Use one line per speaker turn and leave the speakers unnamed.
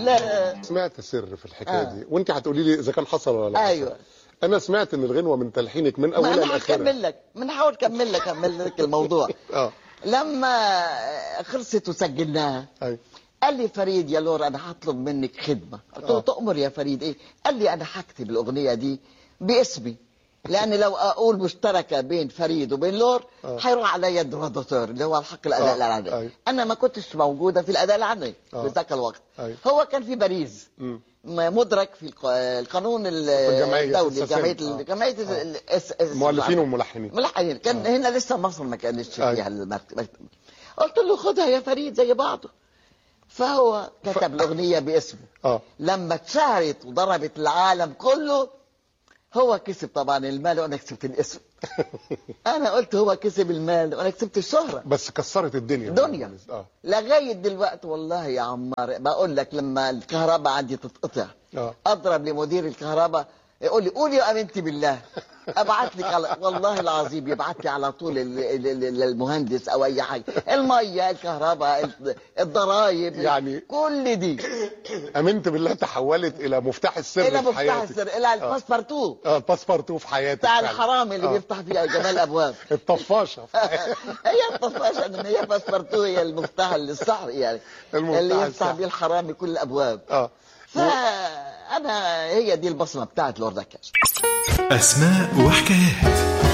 لا
سمعت سر في الحكايه
آه.
دي وانت هتقولي لي اذا كان حصل ولا لا حصل.
أيوة.
انا سمعت ان الغنوه من تلحينك من
ما
اولها
انا
لاخرها
هكمل لك من حاول اكمل لك اكمل لك الموضوع
اه
لما خلصت وسجلناها
ايوه
قال لي فريد يا لور انا هطلب منك خدمه قلت له
آه.
تؤمر يا فريد ايه قال لي انا هكتب الاغنيه دي باسمي لان لو اقول مشتركه بين فريد وبين لور
آه.
هيروح على يد الرادوتور اللي هو الحق الاداء
آه.
العلني
أيوة.
انا ما كنتش موجوده في الاداء العلني
آه.
في ذاك الوقت
أيوة.
هو كان في باريس
مم.
م- مدرك في الق- القانون ال-
الجمعية
الدولي
الأساسية.
جمعيه
آه.
جمعيه
آه.
ال- الس- الس-
مؤلفين وملحنين
ملحنين كان هنا لسه مصر ما كانتش
أيوة.
فيها المكتب قلت له خدها يا فريد زي بعضه فهو كتب الاغنيه باسمه
اه
لما اتشهرت وضربت العالم كله هو كسب طبعا المال وانا كسبت الاسم انا قلت هو كسب المال وانا كسبت الشهره
بس كسرت الدنيا
دنيا
اه
لغايه دلوقتي والله يا عمار بقول لك لما الكهرباء عندي تتقطع
اه
اضرب لمدير الكهرباء يقول لي قولي امنت بالله ابعت لك على والله العظيم يبعت لي على طول ال- ال- ال- المهندس او اي حاجه الميه الكهرباء ال- الضرايب
يعني-
كل دي
امنت بالله تحولت الى مفتاح السر
الى
في
مفتاح
حياتك
السر الى الباسبورتو
اه الباسبورتو في حياتك
بتاع
فعلا.
الحرامي اللي
آه.
بيفتح فيها جميع الابواب
الطفاشه
هي الطفاشه ان هي باسبورتو هي المفتاح الصح يعني
المفتاح
اللي يفتح
الصح.
بيه الحرامي كل الابواب
اه
فانا هي دي البصمه بتاعت لورد كاش
أسماء وحكايات